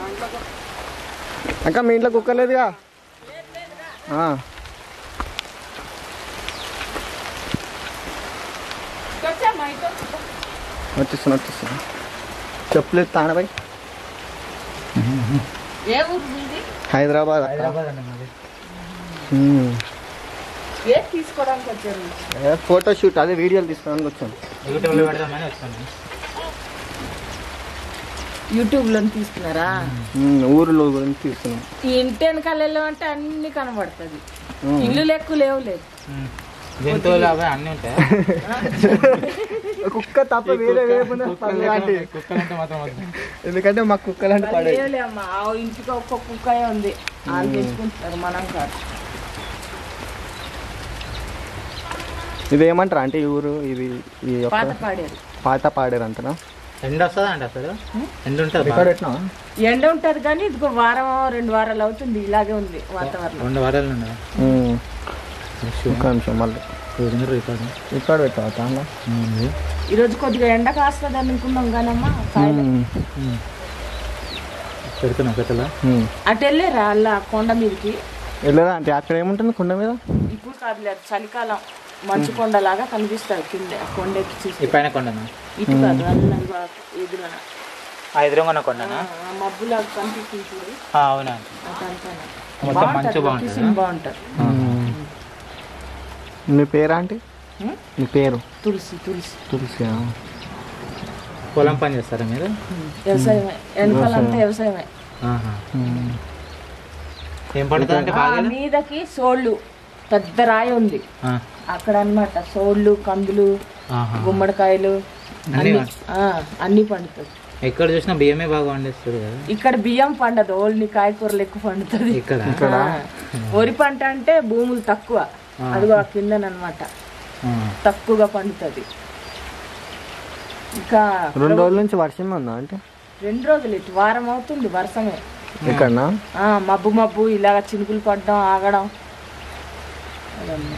అక్క మీ ఇంట్లో కుక్క లేదుగా ఆ. వచ్చామ్మా ఇటు వచ్చేస్తున్నా వచ్చేస్తున్నా చెప్పలేదు తానబాయ్ ఏ ఊరు మీది హైదరాబాద్ అక్క హైదరాబాద్ అండి మాది ఉమ్. ఏ తీసుకోవడానికి వచ్చారు ఏ, ఫోటో షూట్ అదే వీడియోలు తీసుకోవడానికి వచ్చాను యూట్యూబ్లో పెడదామని వచ్చాను యూట్యూబ్ లో తీసుకున్నారా ఉమ్, ఊరిలో గురించి తీస్తున్నాం ఈ ఇంటి వెనకాల వెళ్ళామంటే అన్ని కనబడుతుంది ఉమ్. ఇల్లు లెక్కు లేవు లేదు జంతువులు అవి అన్నీ ఉంటాయి కుక్క తప్ప వేరే వేపున అలాంటి కుక్కలంటే మాత్రం వద్దు. ఎందుకంటే మా కుక్కలు అంటే పడే లేవులే అమ్మా ఆ ఇంటికి ఒక్క కుక్కయే ఉంది వాళ్ళు తెచ్చుకుంటున్నారు మనం కాదు ఇది ఏమంటారు అంటే ఈ ఊరు ఇది ఈ యొక్క పాత పాడేరు పాట పాడారు అంటనా ఎండ వస్తుందా అండి అసలు ఎండ ఉంటుంది రికార్డ్ పెట్టినా ఎండ ఉంటది కానీ ఇదిగో వారం రెండు వారాలు అవుతుంది ఇలాగే ఉంది వాతావరణం రెండు వారాలు ఉన్నాయి ఒక్క నిమిషం మళ్ళీ రికార్డు రికార్డ్ పెట్టావా చాలా ఈ రోజు కొద్దిగా ఎండ కాస్తుంది అనుకున్నాం కానమ్మా కాయలే. పెడుతున్నాం కథలా అటు వెళ్ళారా అలా కొండ మీదకి వెళ్ళదా అంటే అక్కడ ఏముంటుంది కొండ మీద ఇప్పుడు కాదులే చలికాలం మంచు కొండలాగా కనిపిస్తుంది కింద కొండ ఎక్కి ఈ చూస్తే పైన కొండనా ఇటు కాదు అల్ల ఎదురున ఆ ఎదురుగా కొండనా ఆ మబ్బులాగా కనిపిస్తుంది చూడు ఆ, అవునా అదంతా మొత్తం మంచు బాగుంటుంది కిసిన్ బాగుంటుంది నీ పేరా ఆంటీ ఉం? నీ పేరు తులసి తులసి తులసి పొలం పని చేస్తారా మీరు వ్యవసాయమే వెనకాలంతా వ్యవసాయమే ఆహా. ఏం పండుతుంది అంటే ఆ బాగా మీదకి సోళ్ళు పెద్ద రాయి ఉంది ఆ, అక్కడ అన్నమాట సోళ్ళు కందులు ఆహా. గుమ్మడికాయలు అన్నీ అన్ని ఆ, అన్ని పండుతుంది ఎక్కడ చూసినా బియ్యమే బాగా వండిస్తారు కదా ఇక్కడ బియ్యం పండదు ఓన్లీ కాయకూరలు ఎక్కువ పండుతుంది ఇక్కడ ఆ, వరి పంట అంటే భూములు తక్కువ అదిగో ఆ కిందనమాట ఆ. తక్కువగా పండుతుంది ఇంకా రెండు రోజుల నుంచి వర్షం ఉందా అంటే రెండు రోజులు ఇటు వారం అవుతుంది వర్షమే ఎక్కడనా ఆ, మబ్బు మబ్బు ఇలాగ చినుకులు పడడం ఆగడం అదమ్మా.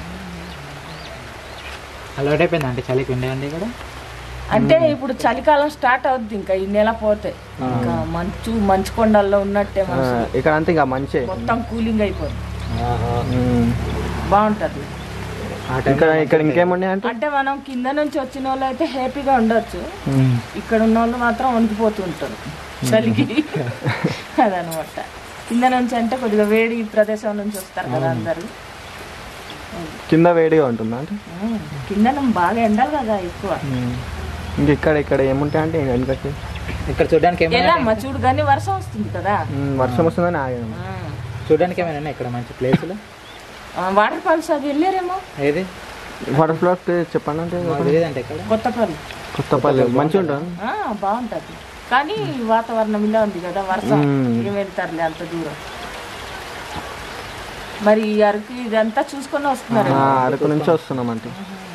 అలవాటు అయిపోయింది అంటే చలికి ఉండేయండి ఇక్కడ అంటే ఇప్పుడు చలికాలం స్టార్ట్ అవుద్ది ఇంకా ఈ నెల పోతే ఇంకా మంచు మంచు కొండల్లో ఉన్నట్టే ఆ, మనసు ఇక్కడ అంతే ఇంకా మంచి మొత్తం కూలింగ్ అయిపోద్ది ఉమ్. బాగుంటది ఆ టైం ఇక్కడ ఇక్కడ ఇంకేమున్నాయి అంటే అంటే మనం కింద నుంచి వచ్చిన వాళ్ళు అయితే హ్యాపీగా ఉండొచ్చు ఇక్కడ ఉన్న వాళ్ళు మాత్రం వణికిపోతూ ఉంటారు చలికి అదనమాట కింద నుంచి అంటే కొద్దిగా వేడి ప్రదేశం నుంచి వస్తారు కదా అందరు కింద వేడిగా ఉంటుందా అంటే ఉమ్, కింద బాగా ఎండలు కదా ఎక్కువ ఉమ్. ఇంక ఇక్కడ ఇక్కడ ఏముంటాయి అంటే వెనకకి ఇక్కడ చూడడానికి ఏమైనా ఎలా అమ్మా చూడు కానీ వర్షం వస్తుంది కదా ఉమ్, వర్షం వస్తుందని ఆగాను ఆ. చూడడానికి ఏమైనా ఉన్నాయి ఇక్కడ మంచి ప్లేసులు ఆ, వాటర్ ఫాల్స్ అది వెళ్ళారేమో ఏది వాటర్ ఫ్లో చెప్పండి అంటే మాకు తెలియదంటే ఇక్కడ కొత్తపల్లి కొత్తపల్లి మంచిగా ఉంటుంది ఆ, బాగుంటది కానీ వాతావరణం ఇలా ఉంది కదా వర్షం మ్మ్. ఏం వెళ్తారులే అంత దూరం మరి ఈ అరకు ఇదంతా చూసుకొని వస్తున్నారు ఆ, అరకు నుంచి వస్తున్నాం అంటే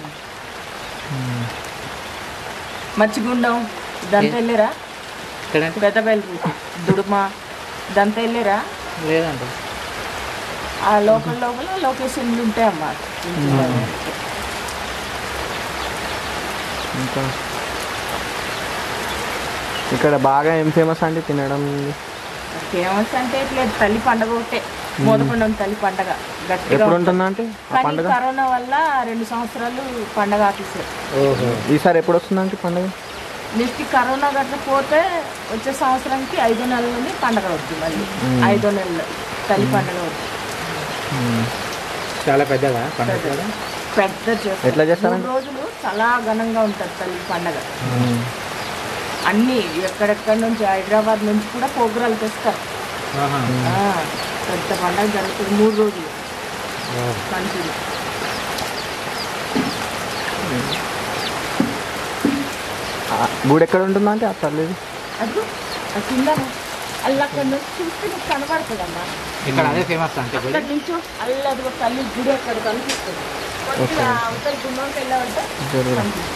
మచ్చిగుండం ఇదంతా వెళ్ళారా ఇక్కడంటే పెద్దబయలు దుడుమ ఇదంతా వెళ్ళారా లేదంటే ఆ లోకల్ లోపల లొకేషన్లు ఉంటాయమ్మా ఇంకా ఇక్కడ బాగా ఏం ఫేమస్ అండి తినడం ఫేమస్ అంటే ఇట్లా తల్లి పండగ ఒకటే మోదకొండం తల్లి పండగ గట్టిగా ఎప్పుడు ఉంటుంది. ఉంటుందా అంటే ఆ కానీ పండుగ కరోనా వల్ల రెండు సంవత్సరాలు పండగ ఆపేశారు ఓహో ఈసారి ఎప్పుడు వస్తుందంటే పండుగ నెక్స్ట్ కరోనా గట్ల పోతే వచ్చే సంవత్సరానికి ఐదో నెలలోనే పండగ అవుతుంది మళ్ళీ ఐదో నెలలు తల్లి పండగ అవుతుంది చాలా పెద్దగా పండుగ కూడా పెద్ద చేస్తారు ఎట్లా చేస్తారండి? మూడు రోజులు చాలా ఘనంగా ఉంటుంది తల్లి పండగ ఉమ్. అన్ని ఎక్కడెక్కడి నుంచి హైదరాబాద్ నుంచి కూడా ప్రోగ్రాలు తెస్తారు ఆహా. ఆ, పెద్ద పండగ జరుగుతుంది మూడు రోజులు ఓ. కంటిన్యూ ఆ గుడి ఎక్కడ ఉంటుందా అంటే ఆ తల్లిది అది ఆ కింద అల్ల అక్కడ నుంచి చూస్తే నీకు కనబడుతుందమ్మా ఇక్కడ అదే ఫేమస్ అంటే గుడి అక్కడ నుంచి అల్ల అదిగో తల్లి గుడి అక్కడ కనిపిస్తుంది కొద్దిగా అవతల గుమ్మంకి వెళ్ళామంటే జరుగు. కనిపిస్తుంది.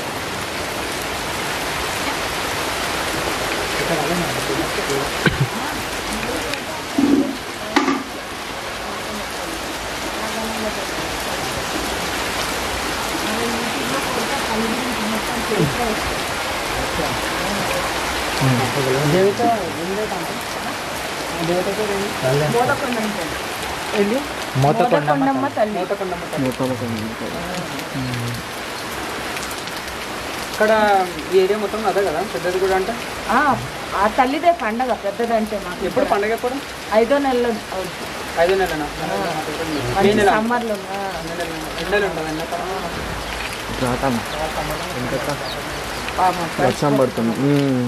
మోదకొండమ్మ తల్లి ఏంటి మోదకొండమ్మ తల్లి మోతకొండమ్మ తల్లి. మొత్తం ఒక ఇక్కడ ఈ ఏరియా మొత్తం అదే కదా పెద్దది కూడా అంటే ఆ, ఆ తల్లిదే పండగ పెద్దదంటే మాకు ఎప్పుడు పండగ ఎప్పుడు ఐదో నెలలో అవుతుంది. ఐదో నెలనా మే మంచి నెల సమ్మర్లో ఆ. ఎండలు ఉంటుంది ఎండాకాలం రాతాం ఇంకా పాపం. వర్షం పడుతుంది ఉమ్.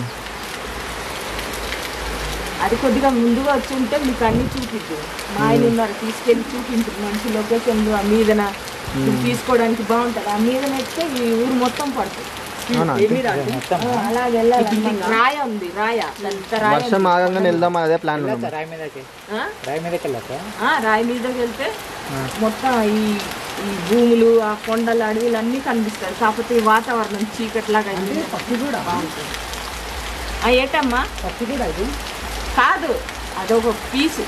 అది కొద్దిగా ముందుగా వచ్చి ఉంటే మీకు అన్ని చూపించు మా ఆయన ఉన్నారు తీసుకెళ్ళి చూపించు మంచి లొకేషన్లు ఆ మీదన ఇది తీసుకోవడానికి బాగుంటుంది ఆ మీదన ఎక్కితే ఈ ఊరు మొత్తం పడుతుంది అవునా ఏమి రాదు ఆ, అలాగే వెళ్ళాలి రాయ ఉంది రాయ పెద్ద రాయ వర్షం ఆగంగానే వెళ్దాం అదే ప్లాన్ ఉన్నాం రాయి మీదకి ఆ? రాయి మీదకి వెళ్ళొచ్చా ఆ, రాయి మీదకి వెళ్తే మొత్తం ఈ ఈ భూములు ఆ కొండలు అడవిలు అన్నీ కనిపిస్తాయి కాకపోతే ఈ వాతావరణం చీకట్లాగా అయింది పత్తి కూడా బాగుంటుంది ఆ, ఏటమ్మా పత్తి కూడా ఇది కాదు అదొక పీసు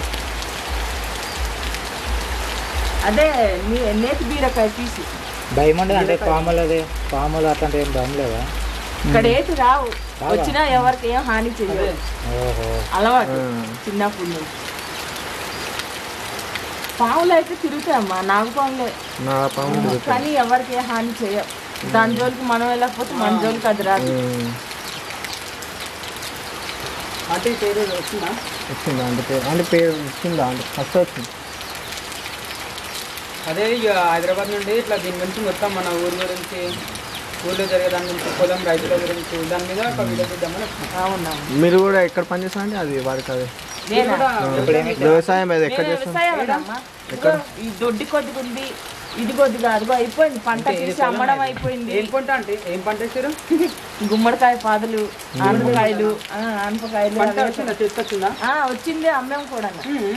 అదే నీ నేతి బీరకాయ పీసు భయం ఉండదు అంటే పాములు అది పాములు అట్లాంటి ఏం భయం లేదా ఇక్కడ ఏటి రావు వచ్చినా ఎవరికి ఏం హాని చేయదు ఓహో అలవాటు చిన్నప్పటి నుంచి పావులు అయితే తిరుగుతాయమ్మా నాగు పాములే నా పాము కానీ ఎవరికి ఏ హాని చేయవు దాని జోలికి మనం వెళ్ళకపోతే మన జోలికి అది రాదు ఉమ్. అంటే ఈ పేరు వచ్చిందా వచ్చిందా అంటే పేరు అంటే పేరు వచ్చిందా అంటే ఫస్ట్ వచ్చింది అదే ఇక హైదరాబాద్ నుండి ఇట్లా దీని గురించి మొత్తం మన ఊరు గురించి ఊర్లో జరిగే దాని గురించి పొలం రైతుల గురించి దాని మీద ఒక వీడియో తీద్దామని వచ్చినాం. అవునా మీరు కూడా ఎక్కడ పని చేస్తారంటే అది వారికి అది నేనా? వ్యవసాయం అది ఎక్కడ నేను చేస్తాం వ్యవసాయమేనమ్మా. ఇదిగో ఈ దొడ్డి కొద్దిగా ఉంది ఇది కొద్దిగా అదిగో అయిపోయింది పంట తీసి అమ్మడం అయిపోయింది ఏం పంట అంటే ఏం పంట వేసారు గుమ్మడికాయ పాదులు ఆనపకాయలు ఆ, ఆనపకాయలు పంట అవే వచ్చిందా చేతికి వచ్చిందా ఆ, వచ్చింది అమ్మాం కూడా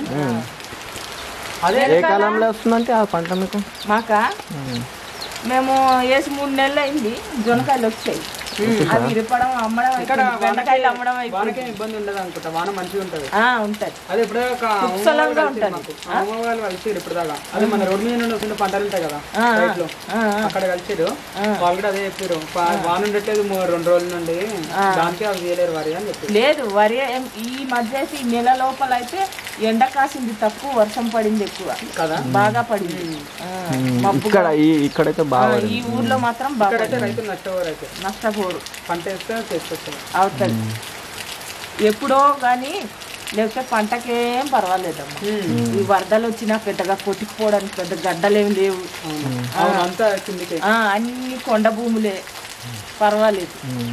అదే ఏ కాలంలో వస్తుందంటే ఆ పంట మీకు మాకా ఉమ్. మేము వేసి మూడు నెలలు అయింది జొన్నకాయలు వచ్చాయి అవి ఇరపడం అమ్మడం ఇక్కడ అయిపోయింది. బెండకాయలు అమ్మడం అయిపోయింది వానకే ఇబ్బంది ఉండదు అనుకుంటా వాన మంచిగా ఉంటది ఆ, ఉంటది అదే ఇప్పుడే ఒక పుష్కలంగా ఉంటది. అమ్మ వాళ్ళు కలిసిరు ఇప్పుడు దాకా అదే మన రోడ్డు మీద నుండి వస్తున్న పంటలు ఉంటాయి కదా ఆ, ఆ. రైట్లో ఆ, ఆ. అక్కడ కలిసిరు వాళ్ళు కూడా అదే చెప్పారు పా- వాన ఉండట్లేదు మూ- రెండు రోజుల నుండి దానికి అవి చేయలేరు వారి అని చెప్పారు లేదు వరి ఏం- ఈ మధ్య అయితే ఈ నెల లోపల అయితే ఎండ కాసింది తక్కువ వర్షం పడింది ఎక్కువ కదా బాగా పడింది ఆ, మబ్బు ఇక్కడ ఈ ఇక్కడైతే బాగా ఈ ఊర్లో మాత్రం బాగా ఇక్కడైతే రైతులు నష్టపోరు అయితే నష్టపోరు పంట వేస్తే చేసుకొచ్చారు అవుతుంది ఎప్పుడో కానీ లేకపోతే పంటకేం పర్వాలేదమ్మా ఈ వరదలు వచ్చినా పెద్దగా కొట్టుకుపోవడానికి పెద్ద గడ్డలేం లేవు అవును అంతా కిందికి ఆ, అన్ని కొండ భూములే పర్వాలేదు ఉమ్.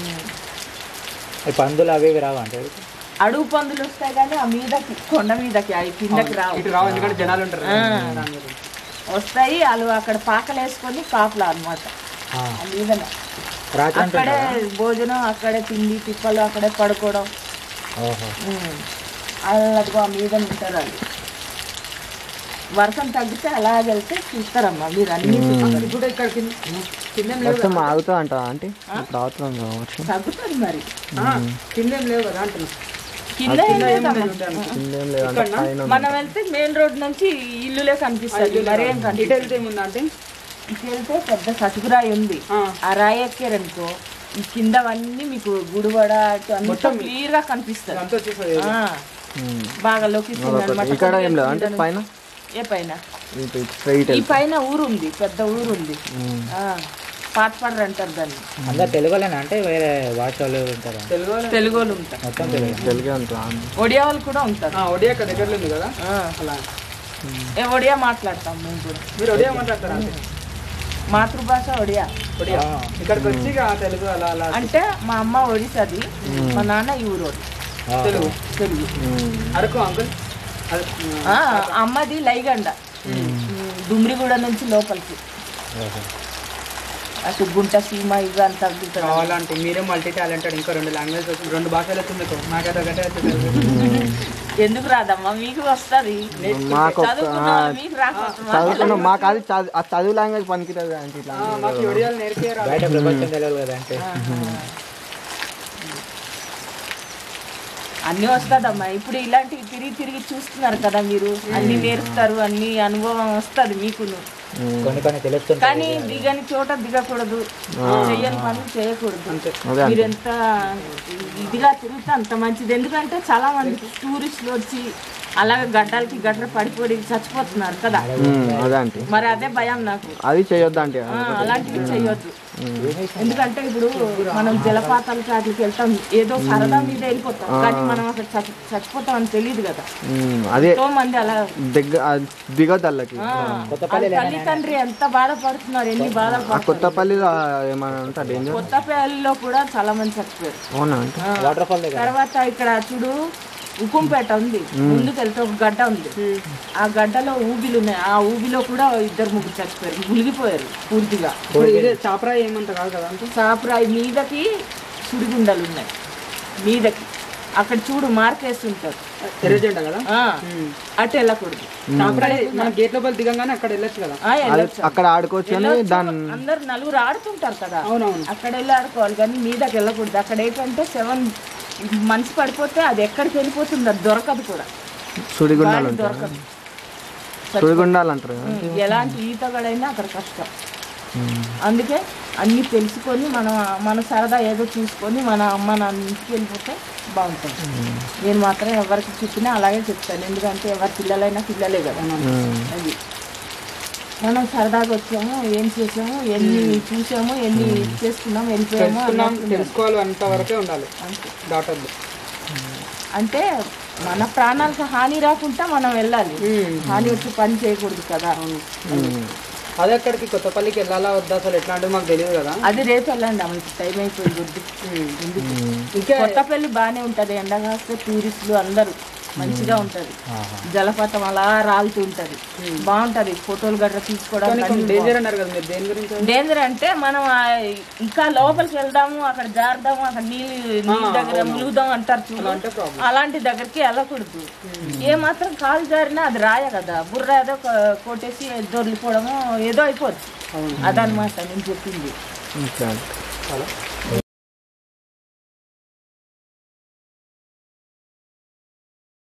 పందులు అవి ఇవి రావు అంటే అడుగు పందులు వస్తాయి కానీ ఆ మీదకి కొండ మీదకి అవి కిందకి రావు ఇటు రావు ఎందుకంటే జనాలు ఉంటారు ఆ. దాని మీద. వస్తాయి వాళ్ళు అక్కడ పాకలు వేసుకొని కాపలా అనమాట మీదనే రాత్రి అక్కడే భోజనం అక్కడే తిండి తిప్పలు అక్కడే పడుకోవడం ఓహో ఉమ్. అదిగో ఆ మీద ఉంటారు వాళ్ళు వర్షం తగ్గితే అలా వెళ్తే చూస్తారమ్మా మీరు అన్ని చూస్తారు. ఇప్పుడు ఇక్కడ కింద కింద ఏం లేవు మొత్తం ఆగుతా అంట ఆంటీ ఇప్పుడు ఆగుతుంది కావచ్చు తగ్గుతుంది మరి ఆ, కింద ఏం లేవు కదా అంటున్నా కింద ఏం లేదమ్మా. కిందేం లేదంటే పైన మనం వెళ్తే మెయిన్ రోడ్ నుంచి ఇల్లులే కనిపిస్తుంది మరేం ఇటు కనిపిస్తుంది వెళ్తే ఏముందా అంటే ఇటు వెళ్తే పెద్ద సటుకురాయి ఉంది ఆ. ఆ రాయి ఎక్కారనుకో ఈ కిందవన్నీ మీకు గుడివడ అటు అంతా క్లియర్ గా కనిపిస్తుంది అంతా వచ్చేస్తుంది ఆ, ఉమ్. బాగా లొకేషన్ అన్నమాట. ఇక్కడ ఏం లేదు అంటే పైన ఏ పైన ఇటు స్ట్రైట్ ఈ పైన ఊరు ఉంది పెద్ద ఊరు ఉంది ఆ, పాతపడ్ర అంటారు దాన్ని అందరు తెలుగులేనా అంటే వేరే భాష వాళ్ళు ఉంటారా తెలుగు తెలుగు వాళ్ళు ఉంటారు మొత్తం తెలుగు తెలుగే అంట ఒడియా వాళ్ళు కూడా ఉంటారు ఒడియా ఇక్కడ దగ్గరలో ఉంది కదా ఆ, అలా ఏ ఒడియా మాట్లాడతాం మేము కూడా మీరు ఒడియా మాట్లాడతారా మాతృభాష ఒడియా ఒడియా ఇక్కడికి వచ్చి ఇక తెలుగు అలా అలా అంటే మా అమ్మ ఒడిసాది మా నాన్న ఈ ఊరోడు తెలుగు తెలుగు అరకు అంకుల్ అది ఆ, అమ్మది లైగండ దుమ్రిగూడ నుంచి లోపలికి అటు గుంట సీమ ఇవి అంతా గుంట కావాలంటే మీరే మల్టీ టాలెంటెడ్ ఇంకా రెండు లాంగ్వేజ్ రెండు భాషలు వచ్చి మీకు నాకైతే ఒకటే వచ్చి తెలుగు. ఎందుకు రాదమ్మా మీకు వస్తుంది మాకు ఒక- చదువుకున్న ఆ, వాళ్ళు మీకు రాకపోతే చదువుకున్నాం మాకు అది చదువు ఆ చదువు లాంగ్వేజ్ పనికిరాదు అంటే ఇట్లా ఆ, మాకు ఈ ఒడియాలు నేర్పారు బయట ప్రపంచం తెలియదు కదా అంటే అన్నీ వస్తుందమ్మా ఇప్పుడు ఇలాంటివి తిరిగి తిరిగి చూస్తున్నారు కదా మీరు అన్ని నేర్పుతారు అన్ని అనుభవం వస్తుంది మీకును కొన్ని కొన్ని తెలుస్తుంది కానీ దిగని చోట దిగకూడదు చెయ్యని పనులు చేయకూడదు అదే మీరు ఎంత ఇదిగా తిరిగితే అంత మంచిది ఎందుకంటే చాలా మంది టూరిస్టులు వచ్చి అలాగే గడ్డలకి గడ్డ పడిపోయి చచ్చిపోతున్నారు కదా ఉమ్, అదే ఆంటీ మరి అదే భయం నాకు అది చేయొద్దు ఆంటీ ఆ, అలాంటివి చెయ్యొద్దు ఎందుకంటే ఇప్పుడు మనం జలపాతాలకి వాటికి వెళ్తాం ఏదో సరదా మీద వెళ్ళిపోతాం కానీ మనం అక్కడ చచ్చి- చచ్చిపోతాం అని తెలియదు కదా ఉమ్, అదే ఎంతో మంది అలా దగ్గర దిగొద్దు వాళ్ళకి ఆ, వాళ్ళ తల్లి తండ్రి ఎంత బాధపడుతున్నారు ఎన్ని ఆ బాధపడుతున్నారు కొత్తపల్లిలో ఏమైనా ఉంటా డేంజర్ కొత్తపల్లిలో కూడా చాలా మంది చచ్చిపోయారు అవునా ఆంటీ ఆ, వాటర్ ఫాల్ దగ్గర తర్వాత ఇక్కడ చూడు ఉకుంపేట ఉంది ముందుకు వెళ్తే ఒక గడ్డ ఉంది ఆ గడ్డలో ఊబిలు ఉన్నాయి ఆ ఊబిలో కూడా ఇద్దరు ముగ్గురు చచ్చిపోయారు మునిగిపోయారు పూర్తిగా ఇప్పుడు ఇదే చాపరాయి ఏమంత కాదు కదా అంటే సాపురాయి మీదకి సుడిగుండలు ఉన్నాయి మీదకి అక్కడ చూడు మార్కేస్తుంటారు ఎర్రజెండా కదా ఆ, అటు వెళ్ళకూడదు చాపరాయి మన గేట్ లోపల దిగంగానే అక్కడ వెళ్ళొచ్చు కదా ఆ, వెళ్ళొచ్చు. అక్కడ ఆడుకోవచ్చని దాని అందరు నలుగురు ఆడుతుంటారు కదా అవునవును అక్కడ వెళ్ళి ఆడుకోవాలి కానీ మీదకి వెళ్ళకూడదు అక్కడ ఏంటంటే సెవెన్ మనిషి పడిపోతే అది ఎక్కడికి వెళ్ళిపోతుంది అది దొరకదు కూడా సుడిగుండాలు గాలి ఉంటాయి దొరకదు సుడిగుండాలు అంటారు కదా. ఉమ్, ఎలాంటి ఈతగాడైనా అక్కడ కష్టం అందుకే అన్నీ తెలుసుకొని మనం మన సరదా ఏదో చూసుకొని మన అమ్మ నాన్న ఇంటికి వెళ్ళిపోతే బాగుంటుంది నేను మాత్రం ఎవరికి చెప్పినా అలాగే చెప్తాను ఎందుకంటే ఎవరి పిల్లలైనా పిల్లలే కదా ఉమ్, అది మనం సరదాగా వచ్చాము ఏం చేసాము ఎన్ని చూసాము ఎన్ని చేసుకున్నాము వెళ్ళిపోయాము తెలుసుకున్నాం అన్నట్టు తెలుసుకోవాలి అంత వరకే ఉండాలి అంతే. దాటద్దు అంటే మన ప్రాణాలకు హాని రాకుండా మనం వెళ్ళాలి హాని వచ్చి పని చేయకూడదు కదా ఉమ్. అదే అక్కడికి కొత్తపల్లికి వెళ్ళాలా వద్దా అసలు ఎట్లా అంటే మాకు తెలియదు కదా అది రేపు వెళ్ళండి ఆమెకి టైం అయిపోయింది వద్దు ఎందుకు ఇంకా కొత్తపల్లి బాగానే ఉంటది ఎండ కాస్తే టూరిస్టులు అందరూ మంచిగా ఉంటది జలపాతం అలా రాలుతూ ఉంటది బాగుంటది ఫోటోలు గట్రా తీసుకోవడానికి డేంజర్ అన్నారు కదా మీరు దేని గురించి డేంజర్ అంటే మనం ఆ ఇంకా లోపలికి వెళ్దాము అక్కడ జారుదాము అక్కడ నీళ్ళు నీళ్ళ దగ్గర ములుగుదాం అంటారు చూడు అంటే ప్రాబ్లం అలాంటి దగ్గరికి వెళ్ళకూడదు ఏ మాత్రం కాలు జారినా అది రాయ కదా బుర్ర ఏదో కొ- కొట్టేసి దొరికిపోవడము ఏదో అయిపోద్ది అదనమాట నేను చెప్పింది ఓకే ఆంటీ.